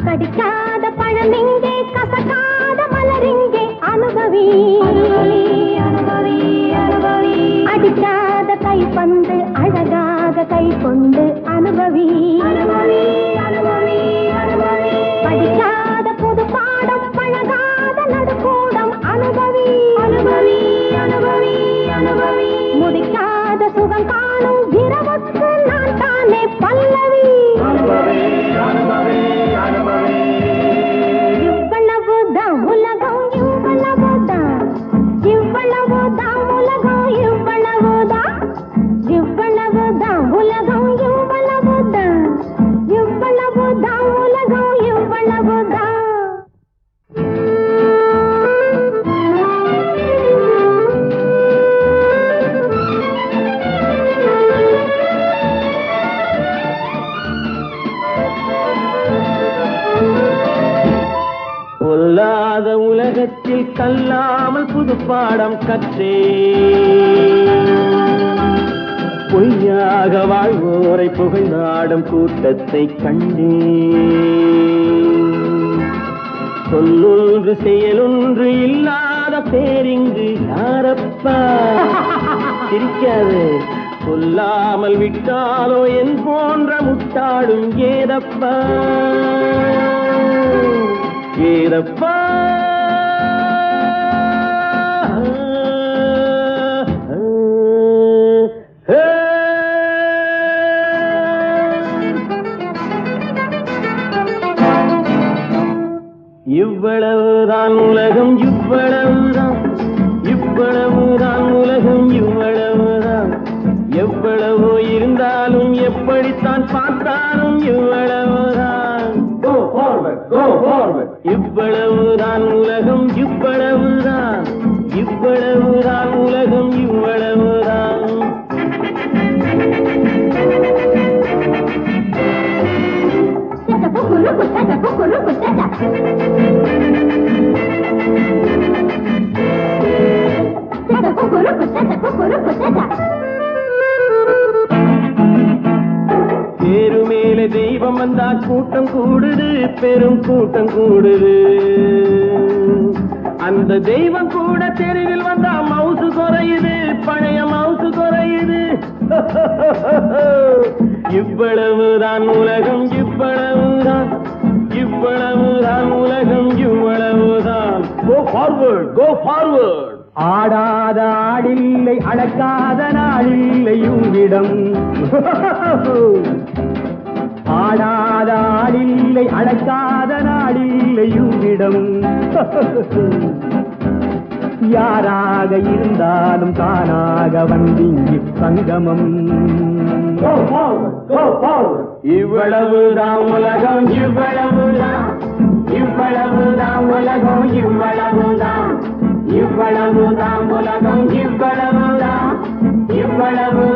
கடிக்காத பழமிங்கே கசக்காத மலரிங்கே அனுபவி அனுபவி அனுபவி அடிக்காத கைப்பந்து அழகாக கை கொண்டு அனுபவி அனுபவி அனுபவி அனுபவி படிக்காத புது பாடம் பழகாத நடுக்கூடம் அனுபவி அனுபவி அனுபவி அனுபவி முடிக்காத சுகம் காணும் இரவுக்கு நான் தானே பல்லவி இவ்வளவுதான் உலகம் இவ்வளவுதான் இவ்வளவுதான் உலகம் இவ்வளவுதான் இவ்வளவுதான் உலகம் இவ்வளவுதான் இவ்வளவுதான் உலகம் இவ்வளவுதான் பொல்லாத உலகத்தில் கல்லாமல் புது பாடம் கற்றே பொய்யாக வாழ்வோரை புகழ்ந்தாடும் கூட்டத்தை கண்டே சொல்லொன்று செயலொன்று இல்லாத பேரிங்கு யாரப்பா சிரிக்காது சொல்லாமல் விட்டாலோ என் போன்ற முட்டாளும் ஏதப்பா ஏதப்பா இவ்வளவுதான் உலகம் இவ்வளவுதான் இவ்வளவுதான் உலகம் இவ்வளவுதான் எவ்வளவோ இருந்தாலும் எப்படித்தான் பார்த்தாலும் இவ்வளவுதான் Go forward, go forward. இவ்வளவுதான் உலகம் இவ்வளவுதான் இவ்வளவுதான் உலகம் இவ்வளவுதான் Tata kukuruku, tata kukuruku, tata. Tata kukuruku, tata kukuruku, tata. தேரு மேலே தெய்வம் வந்தா கூட்டம் கூடுது பெரும் கூட்டம் கூடுது அந்த தெய்வம் கூட தெருவில் வந்தா மவுசு குறையுது பழைய மவுசு குறையுது இவ்வளவுதான் உலகம் இவ்வளவுதான் இவ்வளவுதான் உலகம் இவ்வளவுதான் கோ ஃபார்வர்ட் கோ ஃபார்வர்ட் ஆடாத ஆடில்லை அடக்காத நாளில்லை உன்னிடம் ஆடாத ஆடில்லை அடக்காத நாடில்லை உன்னிடம் யாராக இருந்தாலும் தானாக வந்திங்கி சங்கமம் Go forward, go forward. இவ்வளவுதான் உலகம் இவ்வளவுதான் இவ்வளவுதான் உலகம் இவ்வளவுதான் இவ்வளவுதான் உலகம் இவ்வளவுதான் இவ்வளவு